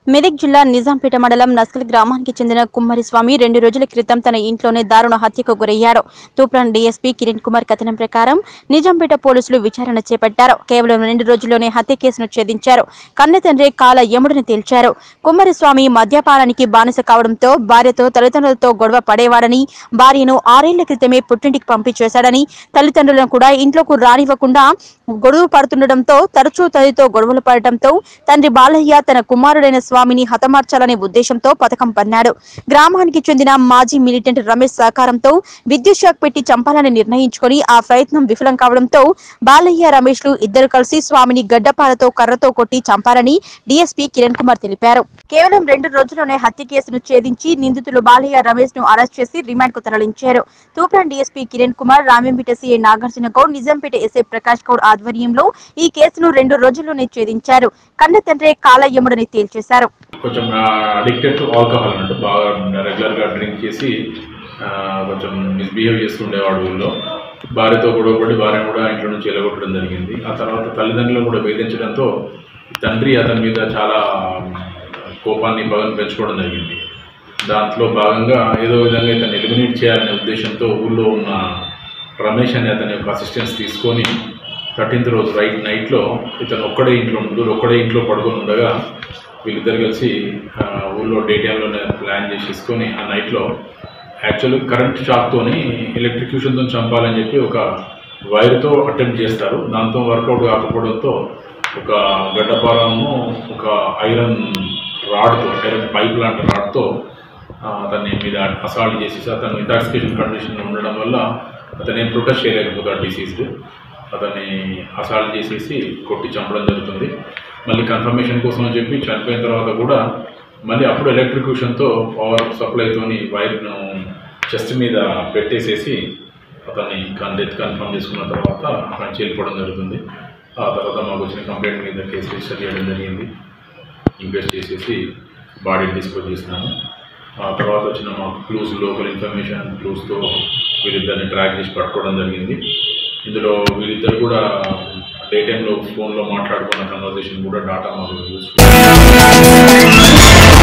మెదక్ జిల్లా నిజాంపేట మండలం నస్కల్ గ్రామానికి చెందిన కుమ్మరి స్వామి రెండు రోజుల క్రితం తన ఇంట్లోనే దారుణ హత్యకు గురయ్యారు తూప్రాన్ డీఎస్పీ కిరణ్ కుమార్ కథనం ప్రకారం నిజాంపేట పోలీసులు విచారణ చేపట్టారు కేవలం రెండు రోజుల్లోనే హత్య కేసును ఛేదించారు కన్నె తండ్రి కాల యముడిని తేల్చారు కుమ్మరి స్వామి మద్యపానానికి బానిస కావడంతో భార్యతో తల్లిదండ్రులతో గొడవ పడేవాడని భార్యను ఆరేళ్ల క్రితమే పుట్టింటికి పంపించేశాడని తల్లిదండ్రులను కూడా ఇంట్లోకి రానివ్వకుండా గొడవ పడుతుండటంతో తరచూ తల్లితో గొడవలు పడటంతో తండ్రి బాలయ్య తన కుమారుడైన స్వామిని హతమార్చాలనే ఉద్దేశంతో పథకం పన్నాడు గ్రామానికి చెందిన మాజీ మిలిటెంట్ రమేష్ సహకారంతో విద్యుత్ షాక్ పెట్టి చంపాలని నిర్ణయించుకొని ఆ ప్రయత్నం విఫలం కావడంతో బాలయ్య రమేష్లు ఇద్దరు కలిసి స్వామిని గడ్డపాలతో కర్రతో కొట్టి చంపారని డీఎస్పీ కిరణ్ కుమార్ తెలిపారు కేవలం రెండు రోజుల్లోనే హత్య కేసును ఛేదించి నిందితులు బాలయ్య రమేష్ ను అరెస్ట్ చేసి రిమాండ్ కు తరలించారు Toopran DSP Kiran Kumar Ramayampet CI Nagarjuna Goud Nizampet SI Prakash Goud ఆధ్వర్యంలో ఈ కేసును రెండు రోజుల్లోనే ఛేదించారు కన్న తండ్రి కాలయ్యముడని తేల్చేశారు కొంచెం అడిక్టెడ్ టు ఆల్కహాల్ అన్నట్టు బాగా రెగ్యులర్గా డ్రింక్ చేసి ఆ, కొంచెం మిస్బిహేవ్ చేస్తుండేవాడు ఊళ్ళో భార్యతో గొడవపడి భార్యను కూడా ఇంట్లో నుంచి వెళ్ళగొట్టడం జరిగింది ఆ తర్వాత తల్లిదండ్రులను కూడా వేధించడంతో తండ్రి అతని మీద చాలా కోపాన్ని పగను పెంచుకోవడం జరిగింది దాంట్లో భాగంగా ఏదో విధంగా ఇతను ఎలిమినేట్ చేయాలనే ఉద్దేశంతో ఊళ్ళో ఉన్న రమేష్ అనే అతని యొక్క అసిస్టెన్స్ తీసుకొని థర్టీన్త్ రోజు రైట్ నైట్లో ఇతను ఒక్కడే ఇంట్లో ఉండు ఒక్కడే ఇంట్లో పడుకొని ఉండగా వీళ్ళిద్దరు కలిసి ఆ, ఊళ్ళో డే టైంలోనే ప్లాన్ చేసేసుకొని ఆ నైట్లో యాక్చువల్గా కరెంట్ షాక్తోని ఎలక్ట్రిక్యూషన్తో చంపాలని చెప్పి ఒక వైర్తో అటెంప్ట్ చేస్తారు దాంతో వర్కౌట్ కాకపోవడంతో ఒక గడ్డపారము ఒక ఐరన్ రాడ్తో ఐరన్ పైప్ లాంటి రాడ్తో ఆ, అతన్ని మీద అసాల్ట్ చేసేసి అతను ఇంటాక్సికేషన్ కండిషన్లో ఉండడం వల్ల అతను ఏం ప్రొటెస్ట్ చేయలేకపోతాడు డిసీజ్డ్ అతన్ని అసాల్ట్ చేసేసి కొట్టి చంపడం జరుగుతుంది మళ్ళీ కన్ఫర్మేషన్ కోసం అని చెప్పి చనిపోయిన తర్వాత కూడా మళ్ళీ అప్పుడు ఎలక్ట్రిక్యూషన్తో పవర్ సప్లైతోని వైర్ను చెస్ట్ మీద పెట్టేసేసి అతన్ని డెత్ కన్ఫర్మ్ చేసుకున్న తర్వాత అతను చేరిపోవడం జరుగుతుంది ఆ తర్వాత మాకు వచ్చిన కంప్లైంట్ మీద కేసు రిజిస్టర్ చేయడం జరిగింది ఇన్వెస్ట్ చేసేసి బాడీ డిస్పోజ్ చేసినాము ఆ తర్వాత వచ్చిన మాకు క్లూస్ లోకల్ ఇన్ఫర్మేషన్ క్లూస్తో వీళ్ళిద్దరిని ట్రాక్ చేసి పట్టుకోవడం జరిగింది ఇందులో వీళ్ళిద్దరు కూడా డే టైంలో ఫోన్లో మాట్లాడుకున్న కన్వర్జేషన్ కూడా డాటా మాకు యూస్